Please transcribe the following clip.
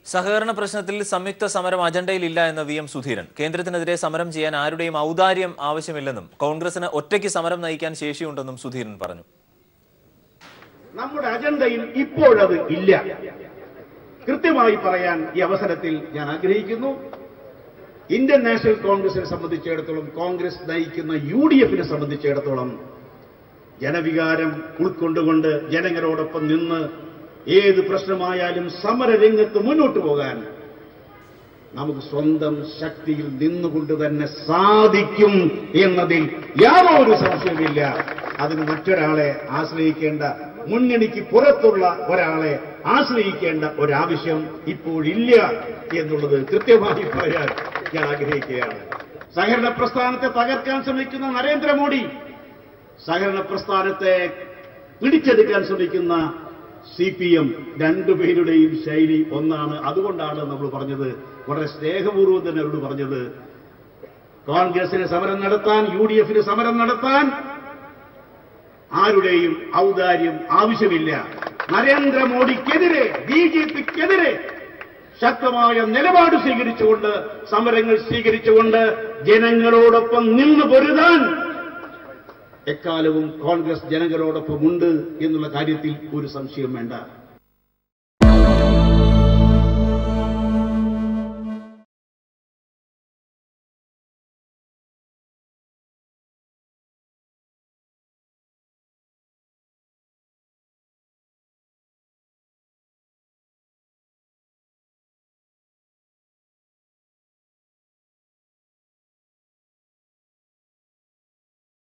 സഹകരണ പ്രശ്നത്തിൽ സംയുക്ത സമരം അജണ്ടയിലില്ല എന്ന് വി എം സുധീരൻ കേന്ദ്രത്തിനെതിരെ സമരം ചെയ്യാൻ ആരുടെയും ഔദാര്യം ആവശ്യമില്ലെന്നും കോൺഗ്രസിന് ഒറ്റയ്ക്ക് സമരം നയിക്കാൻ ശേഷിയുണ്ടെന്നും സുധീരൻ പറഞ്ഞു നമ്മുടെ അജണ്ടയിൽ ഇപ്പോഴത് ഇല്ല കൃത്യമായി പറയാൻ ഈ അവസരത്തിൽ ഞാൻ ആഗ്രഹിക്കുന്നു ഇന്ത്യൻ നാഷണൽ കോൺഗ്രസിനെ സംബന്ധിച്ചിടത്തോളം കോൺഗ്രസ് നയിക്കുന്ന യു ഡി എഫിനെ സംബന്ധിച്ചിടത്തോളം ജനവികാരം ഉൾക്കൊണ്ടുകൊണ്ട് ജനങ്ങളോടൊപ്പം നിന്ന് ഏത് പ്രശ്നമായാലും സമരരംഗത്ത് മുന്നോട്ട് പോകാൻ നമുക്ക് സ്വന്തം ശക്തിയിൽ നിന്നുകൊണ്ട് തന്നെ സാധിക്കും എന്നതിൽ യാതൊരു സംശയമില്ല അതിന് മറ്റൊരാളെ ആശ്രയിക്കേണ്ട മുന്നണിക്ക് പുറത്തുള്ള ഒരാളെ ആശ്രയിക്കേണ്ട ഒരാവശ്യം ഇപ്പോഴില്ല എന്നുള്ളത് കൃത്യമായി പറയാൻ ഞാൻ ആഗ്രഹിക്കുകയാണ് സഹകരണ പ്രസ്ഥാനത്തെ തകർക്കാൻ ശ്രമിക്കുന്ന നരേന്ദ്രമോദി സഹകരണ പ്രസ്ഥാനത്തെ പിടിച്ചെടുക്കാൻ ശ്രമിക്കുന്ന സി പി എം രണ്ടുപേരുടെയും ശൈലി ഒന്നാണ് അതുകൊണ്ടാണ് നമ്മൾ പറഞ്ഞത് വളരെ സ്നേഹപൂർവ്വം തന്നെ അവരോട് പറഞ്ഞത് കോൺഗ്രസിന് സമരം നടത്താൻ യു ഡി എഫിന് സമരം നടത്താൻ ആരുടെയും ഔദാര്യം ആവശ്യമില്ല നരേന്ദ്രമോദിക്കെതിരെ ബി ജെ പിക്കെതിരെ ശക്തമായ നിലപാട് സ്വീകരിച്ചുകൊണ്ട് സമരങ്ങൾ സ്വീകരിച്ചുകൊണ്ട് ജനങ്ങളോടൊപ്പം നിന്ന് പൊരുതാൻ എക്കാലവും കോൺഗ്രസ് ജനങ്ങളോടൊപ്പം ഉണ്ട് എന്നുള്ള കാര്യത്തിൽ ഒരു സംശയം വേണ്ട